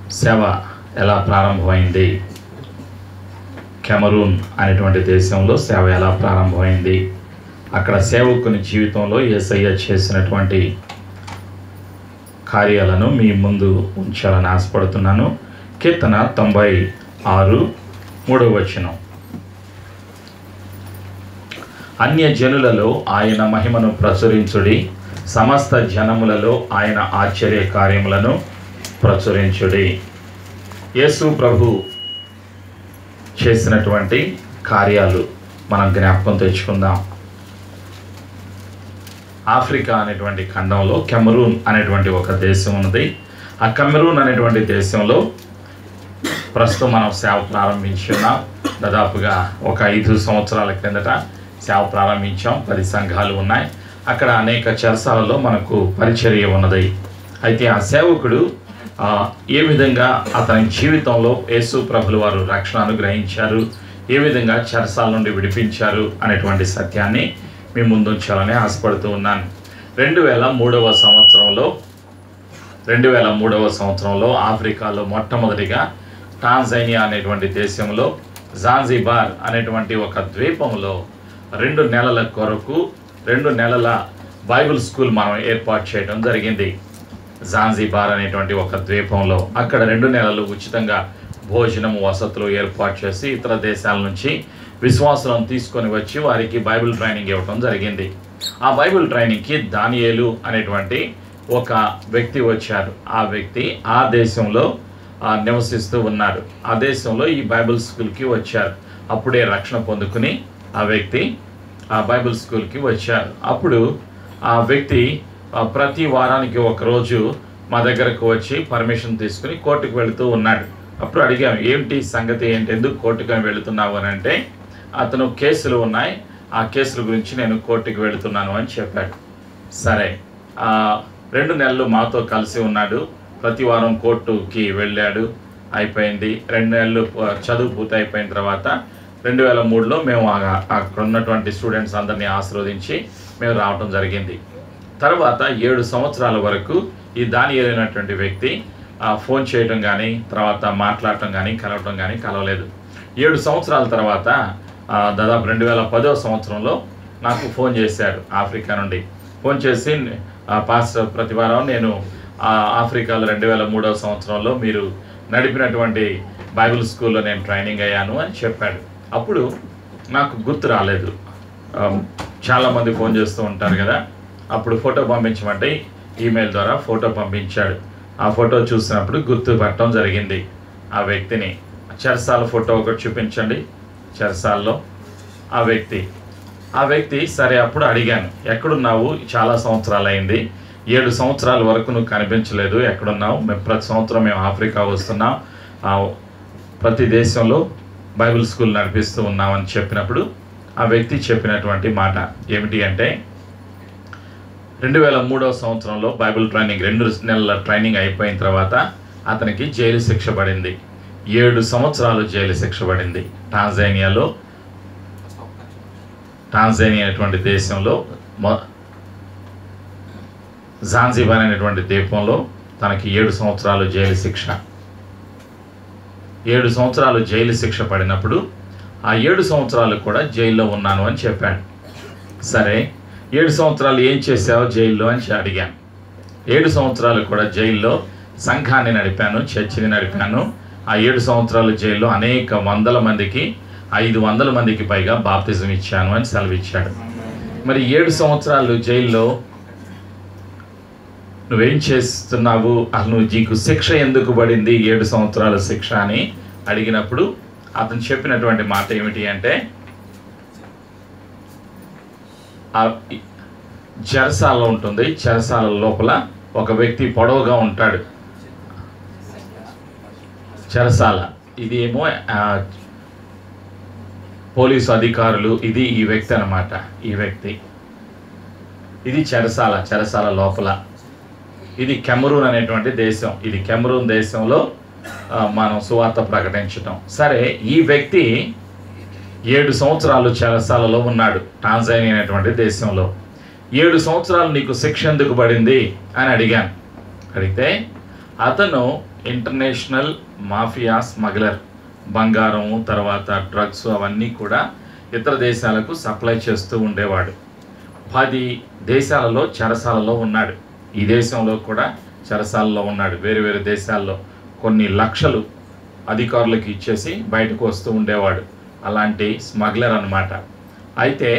సేవ ఎలా ప్రారంభమైంది కెమరూన్ అనేటువంటి దేశంలో సేవ ఎలా ప్రారంభమైంది అక్కడ సేవకుని జీవితంలో యేసయ్య చేసినటువంటి కార్యాలను మీ ముందు ఉంచాలని ఆశపడుతున్నాను కీర్తన తొంభై ఆరు మూడవ వచనం అన్య జనులలో ఆయన మహిమను ప్రచురించుడి సమస్త జనములలో ఆయన ఆశ్చర్య కార్యములను ప్రచురించుడి యేసు ప్రభు చేసినటువంటి కార్యాలు మనం జ్ఞాపకం తెచ్చుకుందాం ఆఫ్రికా అనేటువంటి ఖండంలో కెమరూన్ అనేటువంటి ఒక దేశం ఉన్నది ఆ కెమరూన్ అనేటువంటి దేశంలో ప్రస్తుతం మనం సేవ ప్రారంభించున్నాం దాదాపుగా ఒక ఐదు సంవత్సరాల క్రిందట సేవ ప్రారంభించాం పది సంఘాలు ఉన్నాయి అక్కడ అనేక చర్చాలలో మనకు పరిచర్య ఉన్నది అయితే ఆ సేవకుడు ఆ, ఏ విధంగా అతని జీవితంలో యేసు ప్రభుల వారు రక్షణ అనుగ్రహించారు ఏ విధంగా చెరసాల నుండి విడిపించారు అనేటువంటి సత్యాన్ని మీ ముందుంచాలని ఆశపడుతూ ఉన్నాను రెండు వేల మూడవ సంవత్సరంలో రెండు వేల మూడవ సంవత్సరంలో ఆఫ్రికాలో మొట్టమొదటిగా టాంజానియా అనేటువంటి దేశంలో జాంజిబార్ అనేటువంటి ఒక ద్వీపంలో రెండు నెలల కొరకు రెండు నెలల బైబిల్ స్కూల్ మనం ఏర్పాటు చేయడం జరిగింది జాంజిబార్ అనేటువంటి ఒక ద్వీపంలో అక్కడ రెండు నెలలు ఉచితంగా భోజనం వసతులు ఏర్పాటు చేసి ఇతర దేశాల నుంచి విశ్వాసులను తీసుకొని వచ్చి వారికి బైబిల్ ట్రైనింగ్ ఇవ్వడం జరిగింది ఆ బైబిల్ ట్రైనింగ్కి దానియేలు అనేటువంటి ఒక వ్యక్తి వచ్చారు ఆ వ్యక్తి ఆ దేశంలో ఆ, నివసిస్తూ ఉన్నారు ఆ దేశంలో ఈ బైబిల్ స్కూల్కి వచ్చారు అప్పుడే రక్షణ పొందుకుని ఆ వ్యక్తి ఆ బైబిల్ స్కూల్కి వచ్చారు అప్పుడు ఆ వ్యక్తి ఆ, ప్రతి వారానికి ఒక రోజు మా దగ్గరకు వచ్చి పర్మిషన్ తీసుకుని కోర్టుకు వెళుతూ ఉన్నాడు అప్పుడు అడిగాను ఏంటి సంగతి ఏంటి ఎందుకు కోర్టుకు వెళుతున్నావు అని అంటే అతను కేసులు ఉన్నాయి ఆ కేసుల గురించి నేను కోర్టుకు వెళుతున్నాను అని చెప్పాడు సరే ఆ, రెండు నెలలు మాతో కలిసి ఉన్నాడు ప్రతి వారం కోర్టుకి వెళ్ళాడు అయిపోయింది రెండు నెలలు ఆ, చదువు పూర్తి అయిపోయిన తర్వాత రెండు వేల మూడులో మేము ఆ- అక్కడ ఉన్నటువంటి స్టూడెంట్స్ అందరినీ ఆశీర్వదించి మేము రావటం జరిగింది తర్వాత ఏడు సంవత్సరాల వరకు ఈ దాని అయినటువంటి వ్యక్తి ఆ, ఫోన్ చేయడం కానీ తర్వాత మాట్లాడటం కానీ కలవటం కానీ కలవలేదు ఏడు సంవత్సరాల తర్వాత ఆ, దాదాపు రెండు వేల పదో సంవత్సరంలో నాకు ఫోన్ చేశాడు ఆఫ్రికా నుండి ఫోన్ చేసి ఆ, పాస్టర్ ప్రతి వారం నేను ఆ, ఆఫ్రికాలో రెండు వేల మూడవ సంవత్సరంలో మీరు నడిపినటువంటి బైబిల్ స్కూల్లో నేను ట్రైనింగ్ అయ్యాను అని చెప్పాడు అప్పుడు నాకు గుర్తు రాలేదు ఆ, చాలామంది ఫోన్ చేస్తూ ఉంటారు కదా అప్పుడు ఫోటో పంపించమంటే ఈమెయిల్ ద్వారా ఫోటో పంపించాడు ఆ ఫోటో చూసినప్పుడు గుర్తుపట్టడం జరిగింది ఆ వ్యక్తిని చెరసాల ఫోటో ఒకటి చూపించండి చెరసాల్లో ఆ వ్యక్తి ఆ వ్యక్తి సరే అప్పుడు అడిగాను ఎక్కడున్నావు చాలా సంవత్సరాలు అయింది ఏడు సంవత్సరాల వరకు నువ్వు కనిపించలేదు ఎక్కడున్నావు మేము ప్రతి సంవత్సరం మేము ఆఫ్రికా వస్తున్నాం ఆ, ప్రతి దేశంలో బైబిల్ స్కూల్ నడిపిస్తూ ఉన్నామని చెప్పినప్పుడు ఆ వ్యక్తి చెప్పినటువంటి మాట ఏమిటి అంటే రెండు వేల మూడవ సంవత్సరంలో బైబిల్ ట్రైనింగ్ రెండు నెలల ట్రైనింగ్ అయిపోయిన తర్వాత అతనికి జైలు శిక్ష పడింది ఏడు సంవత్సరాలు జైలు శిక్ష పడింది టాంజానియాలో టాంజానియా అనేటువంటి దేశంలో మొ- జాన్జిబార్ అనేటువంటి ద్వీపంలో తనకి ఏడు సంవత్సరాలు జైలు శిక్ష ఏడు సంవత్సరాలు జైలు శిక్ష పడినప్పుడు ఆ ఏడు సంవత్సరాలు కూడా జైల్లో ఉన్నాను అని చెప్పాడు సరే ఏడు సంవత్సరాలు ఏం చేసావు జైల్లో అని చె- అడిగాను ఏడు సంవత్సరాలు కూడా జైల్లో సంఘాన్ని నడిపాను చర్చిని నడిపాను ఆ ఏడు సంవత్సరాలు జైల్లో అనేక వందల మందికి ఐదు వందల మందికి పైగా బాప్తిజం ఇచ్చాను అని సెలవిచ్చాడు మరి ఏడు సంవత్సరాలు జైల్లో నువ్వేం చేస్తున్నావు అసలు నువ్వు నీకు శిక్ష ఎందుకు పడింది ఏడు సంవత్సరాల శిక్ష అని అడిగినప్పుడు అతను చెప్పినటువంటి మాట ఏమిటి అంటే ఆ ఈ చెరసాల ఉంటుంది చెరసాల లోపల ఒక వ్యక్తి పొడవుగా ఉంటాడు చెరసాల ఇది ఏమో ఆ, పోలీసు అధికారులు ఇది ఈ వ్యక్తి అన్నమాట ఈ వ్యక్తి ఇది చెరసాల చెరసాల లోపల ఇది కెమరూన్ అనేటువంటి దేశం ఇది కెమరూన్ దేశంలో ఆ, మనం సువార్త ప్రకటించటం సరే ఈ వ్యక్తి ఏడు సంవత్సరాలు చెరసాలలో ఉన్నాడు టాంజానియా అనేటువంటి దేశంలో ఏడు సంవత్సరాలు నీకు శిక్ష ఎందుకు పడింది అని అడిగాను అడిగితే అతను ఇంటర్నేషనల్ మాఫియా స్మగ్లర్ బంగారం తర్వాత డ్రగ్స్ అవన్నీ కూడా ఇతర దేశాలకు సప్లై చేస్తూ ఉండేవాడు పది దేశాలలో చెరసాలలో ఉన్నాడు ఈ దేశంలో కూడా చెరసాలలో ఉన్నాడు వేరు వేరు దేశాల్లో కొన్ని లక్షలు అధికారులకు ఇచ్చేసి బయటకు వస్తూ ఉండేవాడు అలాంటి స్మగ్లర్ అన్నమాట అయితే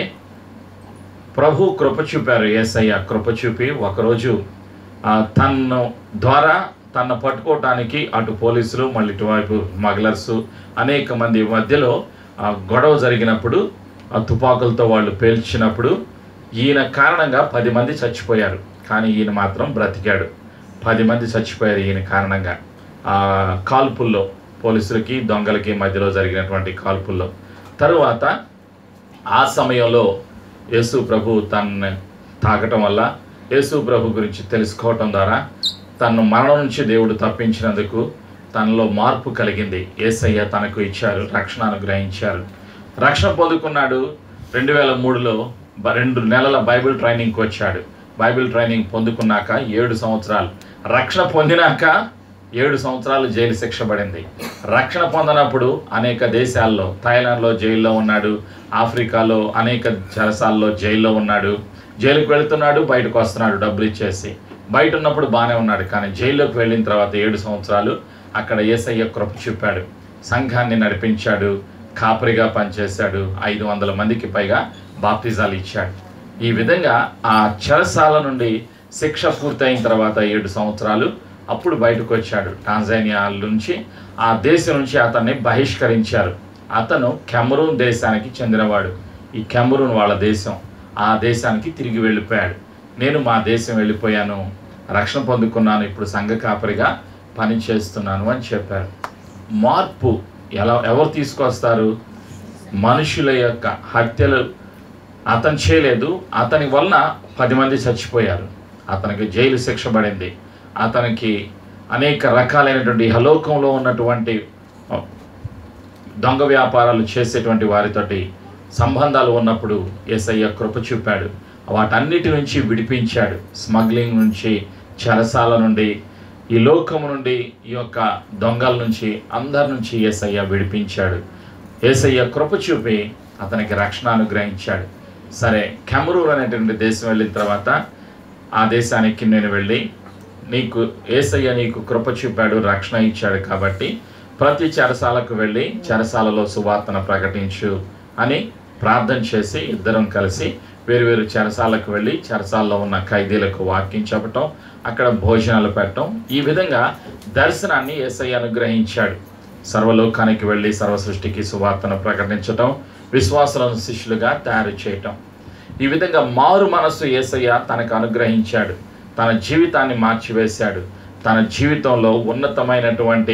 ప్రభు కృప చూపారు ఏసయ్య కృప చూపి ఒకరోజు ఆ, తన్ను ద్వారా తన్ను పట్టుకోవటానికి అటు పోలీసులు మళ్ళీ ఇటువైపు స్మగ్లర్స్ అనేక మంది మధ్యలో ఆ, గొడవ జరిగినప్పుడు ఆ తుపాకులతో వాళ్ళు పేల్చినప్పుడు ఈయన కారణంగా పది మంది చచ్చిపోయారు కానీ ఈయన మాత్రం బ్రతికాడు పది మంది చచ్చిపోయారు ఈయన కారణంగా ఆ కాల్పుల్లో పోలీసులకి దొంగలకి మధ్యలో జరిగినటువంటి కాల్పుల్లో తరువాత ఆ సమయంలో యేసు ప్రభు తనని తాకటం వల్ల యేసు ప్రభు గురించి తెలుసుకోవటం ద్వారా తను మరణం నుంచి దేవుడు తప్పించినందుకు తనలో మార్పు కలిగింది ఏసయ్య తనకు ఇచ్చారు రక్షణ అనుగ్రహించారు రక్షణ పొందుకున్నాడు రెండు వేల మూడులో బ- రెండు నెలల బైబిల్ ట్రైనింగ్కి వచ్చాడు బైబిల్ ట్రైనింగ్ పొందుకున్నాక ఏడు సంవత్సరాలు రక్షణ పొందినాక ఏడు సంవత్సరాలు జైలు శిక్ష పడింది రక్షణ పొందనప్పుడు అనేక దేశాల్లో థాయిలాండ్లో జైల్లో ఉన్నాడు ఆఫ్రికాలో అనేక చెరసాల్లో జైల్లో ఉన్నాడు జైలుకు వెళుతున్నాడు బయటకు వస్తున్నాడు డబ్బులు ఇచ్చేసి బయట ఉన్నప్పుడు బాగానే ఉన్నాడు కానీ జైల్లోకి వెళ్ళిన తర్వాత ఏడు సంవత్సరాలు అక్కడ ఏసయ్య కృప చూపాడు సంఘాన్ని నడిపించాడు కాపరిగా పనిచేశాడు ఐదు వందల మందికి పైగా బాప్తిజాలు ఇచ్చాడు ఈ విధంగా ఆ చెరసాల నుండి శిక్ష పూర్తయిన తర్వాత ఏడు సంవత్సరాలు అప్పుడు బయటకు వచ్చాడు టాంజానియా నుంచి ఆ దేశం నుంచి అతన్ని బహిష్కరించారు అతను కెమరూన్ దేశానికి చెందినవాడు ఈ కెమరూన్ వాళ్ళ దేశం ఆ దేశానికి తిరిగి వెళ్ళిపోయాడు నేను మా దేశం వెళ్ళిపోయాను రక్షణ పొందుకున్నాను ఇప్పుడు సంఘ కాపరిగా పని చేస్తున్నాను అని చెప్పారు మార్పు ఎలా ఎవరు తీసుకొస్తారు మనుషుల యొక్క హత్యలు అతను చేయలేదు అతని వలన పది మంది చచ్చిపోయారు అతనికి జైలు శిక్ష పడింది అతనికి అనేక రకాలైనటువంటి హలోకంలో ఉన్నటువంటి ఆ, దొంగ వ్యాపారాలు చేసేటువంటి వారితోటి సంబంధాలు ఉన్నప్పుడు ఏసయ్య కృప చూపాడు వాటన్నిటి నుంచి విడిపించాడు స్మగ్లింగ్ నుంచి చెరసాల నుండి ఈ లోకము నుండి ఈ యొక్క దొంగల నుంచి అందరి నుంచి ఏసయ్య విడిపించాడు ఏసయ్య కృప చూపి అతనికి రక్షణ అనుగ్రహించాడు సరే కెమరూన్ అనేటువంటి దేశం వెళ్ళిన తర్వాత ఆ దేశానికి నేను వెళ్ళి నీకు ఏసయ్య నీకు కృప చూపాడు రక్షణ ఇచ్చాడు కాబట్టి ప్రతి చెరసాలకు వెళ్ళి చెరసాలలో సువార్తను ప్రకటించు అని ప్రార్థన చేసి ఇద్దరం కలిసి వేరువేరు చెరసాలకు వెళ్ళి చెరసాల్లో ఉన్న ఖైదీలకు వాక్యం చెప్పటం అక్కడ భోజనాలు పెట్టడం ఈ విధంగా దర్శనాన్ని ఏసయ్య అనుగ్రహించాడు సర్వలోకానికి వెళ్ళి సర్వ సృష్టికి సువార్తను ప్రకటించటం విశ్వాసులను శిష్యులుగా తయారు చేయటం ఈ విధంగా మారు మనస్సు ఏసయ్య తనకు అనుగ్రహించాడు తన జీవితాన్ని మార్చివేశాడు తన జీవితంలో ఉన్నతమైనటువంటి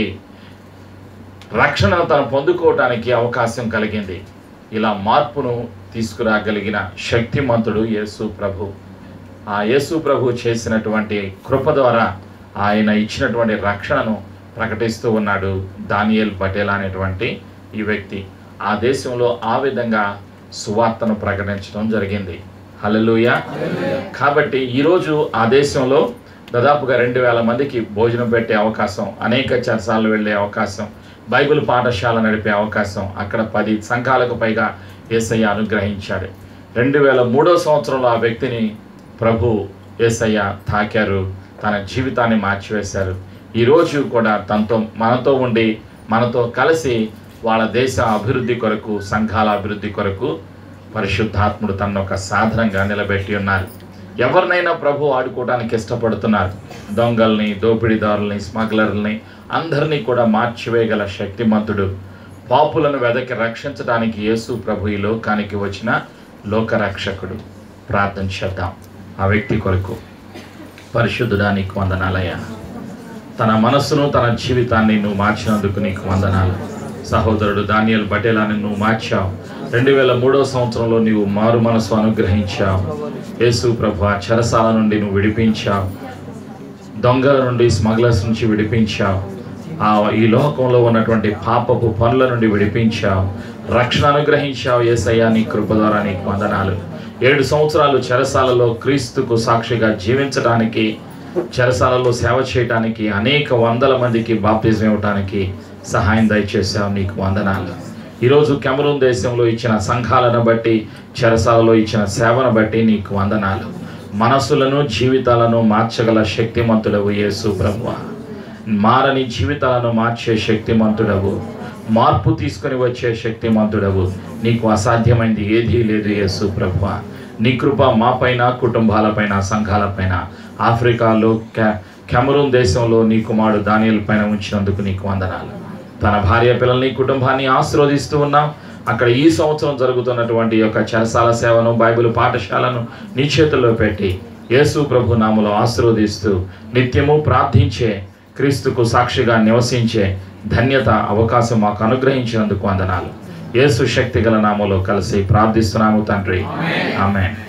రక్షణను తను పొందుకోవటానికి అవకాశం కలిగింది ఇలా మార్పును తీసుకురాగలిగిన శక్తిమంతుడు యేసు ప్రభు ఆ యేసు ప్రభు చేసినటువంటి కృప ద్వారా ఆయన ఇచ్చినటువంటి రక్షణను ప్రకటిస్తూ ఉన్నాడు దానియేల్ పటేల్ అనేటువంటి ఈ వ్యక్తి ఆ దేశంలో ఆ విధంగా సువార్తను ప్రకటించడం జరిగింది హల్లెలూయా కాబట్టి ఈరోజు ఆ దేశంలో దాదాపుగా రెండు వేల మందికి భోజనం పెట్టే అవకాశం అనేక చర్చాలు వెళ్ళే అవకాశం బైబిల్ పాఠశాల నడిపే అవకాశం అక్కడ పది సంఘాలకు పైగా ఏసయ్య అనుగ్రహించాడు రెండు వేల మూడో సంవత్సరంలో ఆ వ్యక్తిని ప్రభు ఏసయ్య తాకారు తన జీవితాన్ని మార్చివేశారు ఈరోజు కూడా తనతో మనతో ఉండి మనతో కలిసి వాళ్ళ దేశ అభివృద్ధి కొరకు సంఘాల అభివృద్ధి కొరకు పరిశుద్ధాత్ముడు తన ఒక సాధనంగా నిలబెట్టి ఉన్నారు ఎవరినైనా ప్రభు ఆడుకోవడానికి ఇష్టపడుతున్నారు దొంగల్ని దోపిడీదారుల్ని స్మగ్లర్లని అందరినీ కూడా మార్చివేయగల శక్తిమంతుడు పాపులను వెదకి రక్షించడానికి యేసు ప్రభు ఈ లోకానికి వచ్చిన లోకరక్షకుడు ప్రార్థన చేద్దాం ఆ వ్యక్తి కొరకు పరిశుద్ధుడా నీకు వందనాలయ్యా తన మనస్సును తన జీవితాన్ని నువ్వు మార్చినందుకు నీకు వందనాలు సహోదరుడు దానియల్ పటేలాని నువ్వు మార్చావు రెండు వేల మూడో సంవత్సరంలో నీవు మారు మనసు అనుగ్రహించావు యేసు ప్రభు ఆ చెరసాల నుండి నువ్వు విడిపించావు దొంగల నుండి స్మగ్లర్స్ నుంచి విడిపించావు ఆ ఈ లోకంలో ఉన్నటువంటి పాపపు పనుల నుండి విడిపించావు రక్షణ అనుగ్రహించావు ఏసయ్యా నీ కృప ద్వారా నీకు వందనాలు ఏడు సంవత్సరాలు చెరసాలలో క్రీస్తుకు సాక్షిగా జీవించడానికి చెరసాలలో సేవ చేయడానికి అనేక వందల మందికి బాప్తిజం ఇవ్వడానికి సహాయం దయచేసావు నీకు వందనాలు ఈరోజు కెమరూన్ దేశంలో ఇచ్చిన సంఘాలను బట్టి చెరసాలలో ఇచ్చిన సేవను బట్టి నీకు వందనాలు మనసులను జీవితాలను మార్చగల శక్తిమంతుడవు యేసు ప్రభువా మారని జీవితాలను మార్చే శక్తిమంతుడవు మార్పు తీసుకొని వచ్చే శక్తిమంతుడవు నీకు అసాధ్యమైంది ఏదీ లేదు యేసు ప్రభు నీ కృప మాపైన కుటుంబాలపైన సంఘాలపైన ఆఫ్రికాలో కె కెమరూన్ దేశంలో నీ కుమారుడు దానియల్ పైన ఉంచినందుకు నీకు వందనాలు తన భార్య పిల్లల్ని కుటుంబాన్ని ఆశీర్వదిస్తూ ఉన్నాం అక్కడ ఈ సంవత్సరం జరుగుతున్నటువంటి యొక్క చెరసాల సేవను బైబిల్ పాఠశాలను నీ చేతుల్లో పెట్టి యేసు ప్రభు నామలో ఆశీర్వదిస్తూ నిత్యము ప్రార్థించే క్రీస్తుకు సాక్షిగా నివసించే ధన్యత అవకాశం మాకు అనుగ్రహించినందుకు వందనాలు యేసు శక్తి గల నామలో కలిసి ప్రార్థిస్తున్నాము తండ్రి ఆమె